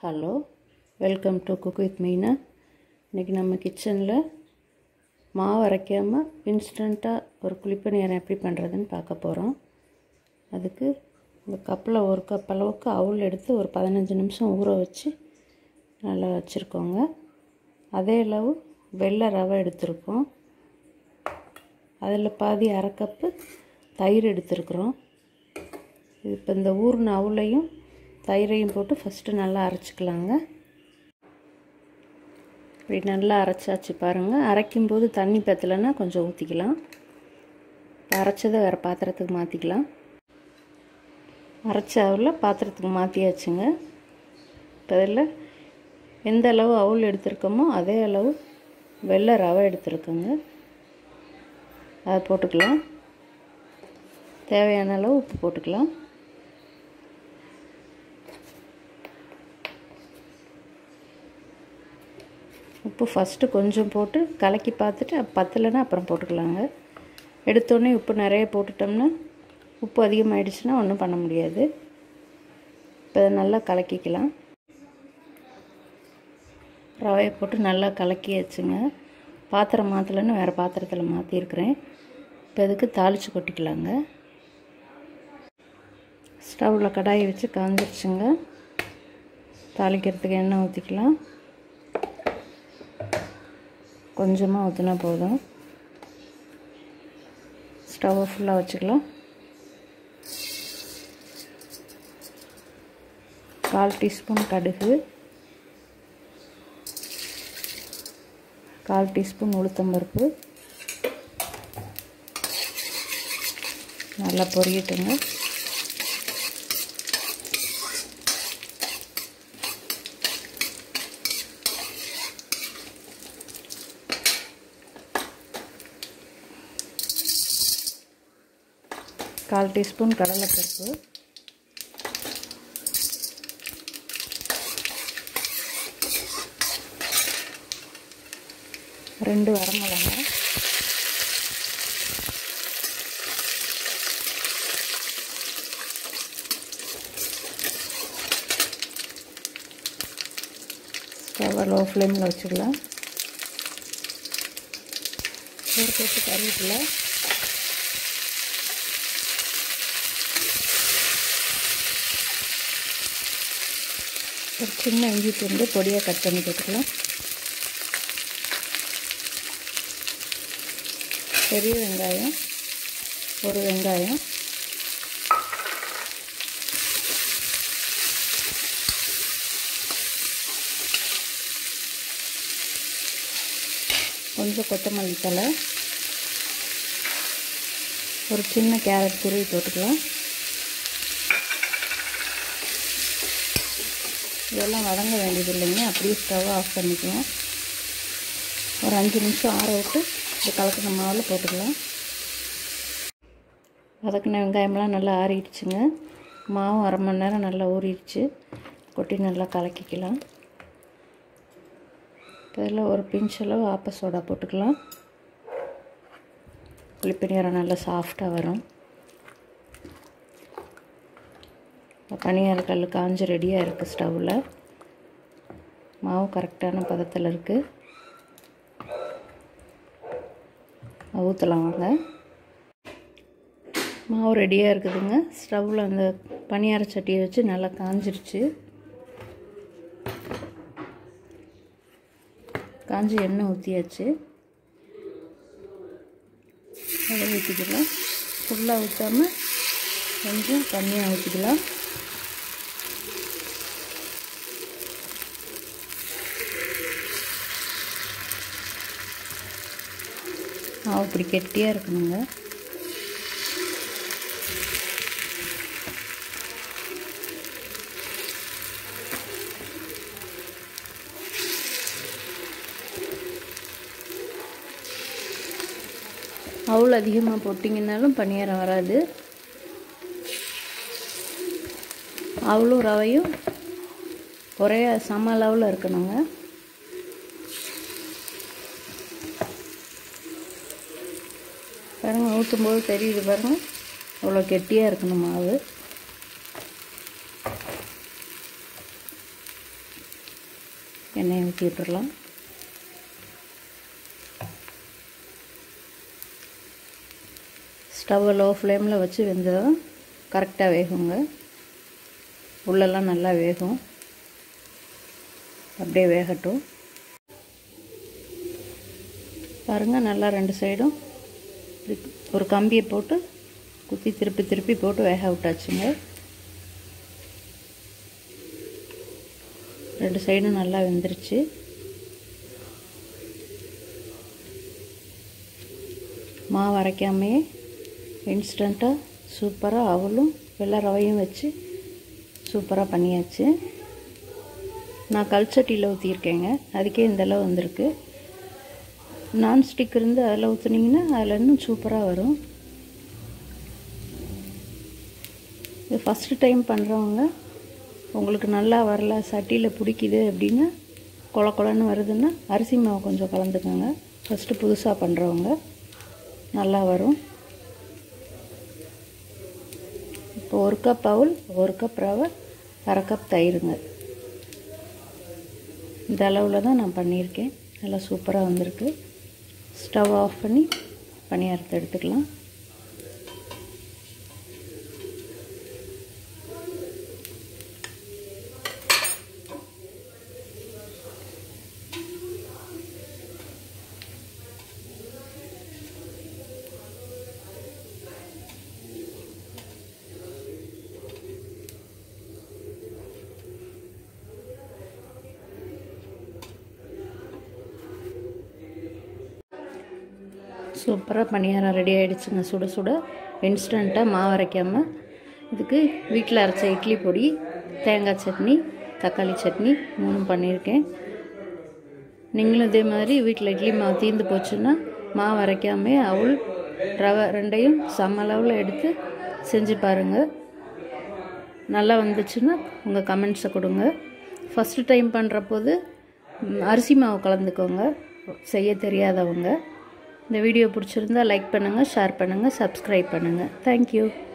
hello welcome to cook with Meena இன்றைக்கி நம்ம கிச்சனில் மாவு அரைக்காமல் இன்ஸ்டண்ட்டாக ஒரு குழிப்பணியாரம் எப்படி பண்ணுறதுன்னு பார்க்க போகிறோம் அதுக்கு இந்த கப்பில் ஒரு கப் அளவுக்கு அவுள் எடுத்து ஒரு பதினஞ்சு நிமிஷம் ஊற வச்சு நல்லா வச்சுருக்கோங்க அதே அளவு வெள்ளை ரவை எடுத்திருக்கோம் அதில் பாதி அரை கப்பு தயிர் எடுத்துருக்குறோம் இப்போ இந்த ஊர்ன அவுளையும் தயிரையும் போட்டு ஃபஸ்ட்டு நல்லா அரைச்சிக்கலாங்க இப்படி நல்லா அரைச்சாச்சு பாருங்கள் அரைக்கும்போது தண்ணி பற்றலைன்னா கொஞ்சம் ஊற்றிக்கலாம் இப்போ அரைச்சதை வேறு பாத்திரத்துக்கு மாற்றிக்கலாம் அரைச்ச அவுளில் பாத்திரத்துக்கு மாற்றியாச்சுங்க இப்போ அதில் எந்த அளவு அவுள் எடுத்திருக்கோமோ அதே அளவு வெள்ளை ரவை எடுத்துருக்கோங்க அதை போட்டுக்கலாம் தேவையான அளவு உப்பு போட்டுக்கலாம் உப்பு ஃபஸ்ட்டு கொஞ்சம் போட்டு கலக்கி பார்த்துட்டு பத்தலைன்னா அப்புறம் போட்டுக்கலாங்க எடுத்தோடனே உப்பு நிறைய போட்டுட்டோம்னா உப்பு அதிகமாகிடுச்சுன்னா ஒன்றும் பண்ண முடியாது இப்போ அதை நல்லா கலக்கிக்கலாம் ரவையை போட்டு நல்லா கலக்கி வச்சுங்க பாத்திரம் மாற்றலைன்னு வேறு பாத்திரத்தில் மாற்றிருக்கிறேன் இப்போ இதுக்கு தாளித்து கொட்டிக்கலாங்க ஸ்டவ்வில் கடாயை வச்சு காஞ்சிருச்சுங்க தாளிக்கிறதுக்கு எண்ணெய் ஊற்றிக்கலாம் கொஞ்சமாக ஊற்றினா போதும் ஸ்டவ்வை ஃபுல்லாக வச்சுக்கலாம் கால் டீஸ்பூன் கடுகு கால் டீஸ்பூன் உளுத்தம்பருப்பு நல்லா பொரியட்டுங்க கால் டீஸ்பூன் கடலைப்பருப்பு ரெண்டு வரமிளகா ஸ்டவ்வை லோ ஃப்ளேமில் வச்சுக்கலாம் ஒரு கொத்து கருவேப்பிலை ஒரு சின்ன இஞ்சி துண்டு பொடியாக கட் பண்ணி போட்டுக்கலாம் பெரிய வெங்காயம் ஒரு வெங்காயம் கொஞ்சம் கொத்தமல்லி தலை ஒரு சின்ன கேரட் துருவி போட்டுக்கலாம் இதெல்லாம் வதங்க வேண்டியது இல்லைங்க அப்படியே ஸ்டவ் ஆஃப் பண்ணிக்கலாம் ஒரு அஞ்சு நிமிஷம் ஆற விட்டு இந்த கலக்கின மாவில் போட்டுக்கலாம் வதக்கின வெங்காயம்லாம் நல்லா ஆறிடுச்சுங்க மாவும் அரை மணி நேரம் நல்லா ஊறிடுச்சு கொட்டி நல்லா கலக்கிக்கலாம் இதில் ஒரு பிஞ்ச் அளவு ஆப்ப சோடா போட்டுக்கலாம் புளிப்பணியாரம் நல்லா சாஃப்டாக வரும் பனியார கல் காஞ்சி ரெடியாக இருக்குது ஸ்டவ்வில் மாவு கரெக்டான பதத்தில் இருக்குது ஊற்றலாம் வாங்க மாவு ரெடியாக இருக்குதுங்க ஸ்டவ்வில் அந்த பனியார சட்டியை வச்சு நல்லா காஞ்சிருச்சு காஞ்சி எண்ணெய் ஊற்றியாச்சு அதை ஊற்றிக்கலாம் ஃபுல்லாக ஊற்றாமல் கொஞ்சம் கம்மியாக ஊற்றிக்கலாம் மாவு இப்படி கெட்டியாக இருக்கணுங்க அவ்வளோ அதிகமாக போட்டிங்கனாலும் பணியாரம் வராது அவ்வளோ ரவையும் ஒரே சம அளவில் இருக்கணுங்க பாருங்கள் ஊற்றும் போது தெரியுது பாருங்கள் அவ்வளோ கெட்டியாக இருக்கணும் மாவு எண்ணெயை ஊற்றி விட்டுடலாம் ஸ்டவ்வை லோ ஃப்ளேமில் வச்சு வெந்ததும் கரெக்டாக வேகுங்க உள்ளெல்லாம் நல்லா வேகும் அப்படியே வேகட்டும் பாருங்கள் நல்லா ரெண்டு சைடும் ஒரு கம்பியை போட்டு குத்தி திருப்பி திருப்பி போட்டு வேக விட்டாச்சுங்க ரெண்டு சைடும் நல்லா வெந்துருச்சு மாவு அரைக்காமையே இன்ஸ்டண்ட்டாக சூப்பராக அவளும் வெள்ளை ரவையும் வச்சு சூப்பராக பண்ணியாச்சு நான் கல்ச்சட்டியில் ஊற்றியிருக்கேங்க அதுக்கே இந்த அளவு வந்திருக்கு நான்ஸ்டிக் இருந்து அதில் ஊற்றுனீங்கன்னா அதில் இன்னும் சூப்பராக வரும் இது ஃபஸ்ட்டு டைம் பண்ணுறவங்க உங்களுக்கு நல்லா வரல சட்டியில் பிடிக்குது அப்படின்னா கொல கொலன்னு வருதுன்னா அரிசி மாவு கொஞ்சம் கலந்துக்கோங்க ஃபஸ்ட்டு புதுசாக பண்ணுறவங்க நல்லா வரும் இப்போ ஒரு கப் அவுல் ஒரு கப் ரவை அரை கப் தயிருங்க இந்த அளவில் தான் நான் பண்ணியிருக்கேன் நல்லா சூப்பராக வந்திருக்கு ஸ்டவ் ஆஃப் பண்ணி பணியாரத்தை எடுத்துக்கலாம் சூப்பராக பணியாரம் ரெடி ஆகிடுச்சுங்க சுட சுட இன்ஸ்டண்ட்டாக மாவு அரைக்காமல் இதுக்கு வீட்டில் அரைச்ச இட்லி பொடி தேங்காய் சட்னி தக்காளி சட்னி மூணும் பண்ணியிருக்கேன் நீங்களும் இதே மாதிரி வீட்டில் இட்லி மாவு தீர்ந்து போச்சுன்னா மாவு அரைக்காமே அவுள் ரவை ரெண்டையும் சம அளவில் எடுத்து செஞ்சு பாருங்கள் நல்லா வந்துச்சுன்னா உங்கள் கமெண்ட்ஸை கொடுங்க ஃபஸ்ட்டு டைம் பண்ணுற போது அரிசி மாவு கலந்துக்கோங்க செய்ய தெரியாதவங்க இந்த வீடியோ பிடிச்சிருந்தா லைக் பண்ணுங்கள் ஷேர் பண்ணுங்கள் சப்ஸ்கிரைப் பண்ணுங்கள் தேங்க்யூ